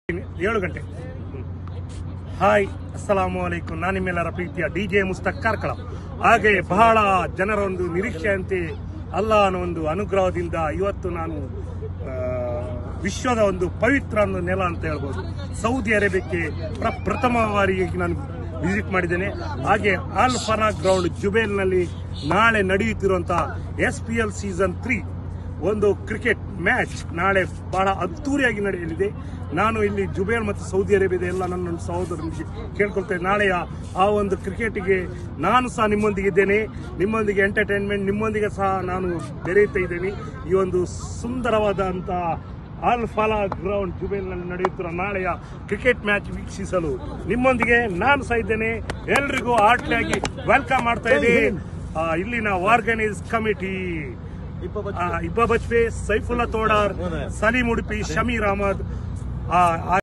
ಏಳು ಗಂಟೆ ಹಾಯ್ ಅಸ್ಸಲಾಮು ಅಲೈಕುಂ ನಾನು ನಿಮ್ಮೆಲ್ಲರ ಪ್ರೀತಿಯ ಡಿ ಜೆ ಮುಸ್ತಕ್ ಕಾರ್ಕಳ ಹಾಗೆ ಬಹಳ ಜನರ ಒಂದು ನಿರೀಕ್ಷೆಯಂತೆ ಅಲ್ಲಾಹನ ಒಂದು ಅನುಗ್ರಹದಿಂದ ಇವತ್ತು ನಾನು ಆ, ವಿಶ್ವದ ಒಂದು ಪವಿತ್ರ ಒಂದು ನೆಲ ಅಂತ ಹೇಳ್ಬೋದು ಸೌದಿ ಅರೇಬಿಯಾಕ್ಕೆ ಪ್ರ ಪ್ರಥಮ ಬಾರಿಗೆ ನಾನು ವಿಸಿಟ್ ಮಾಡಿದ್ದೇನೆ ಹಾಗೆ ಆಲ್ ಫರಾ ಗ್ರೌಂಡ್ ಜುಬೇಲ್ನಲ್ಲಿ ನಾಳೆ ನಡೆಯುತ್ತಿರುವಂತಹ S P L season three ಒಂದು ಕ್ರಿಕೆಟ್ ಮ್ಯಾಚ್ ನಾಳೆ ಬಹಳ ಅದ್ದೂರಿಯಾಗಿ ನಡೆಯಲಿದೆ ನಾನು ಇಲ್ಲಿ ಜುಬೇಲ್ ಮತ್ತು ಸೌದಿ ಅರೇಬಿಯಾದ ಎಲ್ಲ ನನ್ನ ಸಹೋದರನಿಗೆ ಕೇಳ್ಕೊಳ್ತೇನೆ ನಾಳೆಯ ಆ ಒಂದು ಕ್ರಿಕೆಟ್ಗೆ ನಾನು ಸಹ ನಿಮ್ಮೊಂದಿಗಿದ್ದೇನೆ ನಿಮ್ಮೊಂದಿಗೆ ಎಂಟರ್ಟೈನ್ಮೆಂಟ್ ನಿಮ್ಮೊಂದಿಗೆ ಸಹ ನಾನು ಬೆರೆಯುತ್ತಾ ಇದ್ದೇನೆ ಈ ಒಂದು ಸುಂದರವಾದಂಥ ಆಲ್ ಫಾಲಾ ಗ್ರೌಂಡ್ ಜುಬೇಲ್ನಲ್ಲಿ ನಡೆಯುತ್ತಿರುವ ನಾಳೆಯ ಕ್ರಿಕೆಟ್ ಮ್ಯಾಚ್ ವೀಕ್ಷಿಸಲು ನಿಮ್ಮೊಂದಿಗೆ ನಾನು ಸಹ ಇದ್ದೇನೆ ಎಲ್ರಿಗೂ ಆಗಿ ವೆಲ್ಕಮ್ ಮಾಡ್ತಾ ಇದ್ದೀನಿ ಆ, ಇಲ್ಲಿನ ಆರ್ಗನೈಸ್ ಕಮಿಟಿ ಆ, ಇಬ್ಬ ಬಜ್ಪೆ ಸೈಫುಲ್ಲಾ ತೋಡಾರ್ ಸಲೀಂ ಉಡುಪಿ ಶಮೀರ್ ಅಹಮದ್ ಆ, ಆ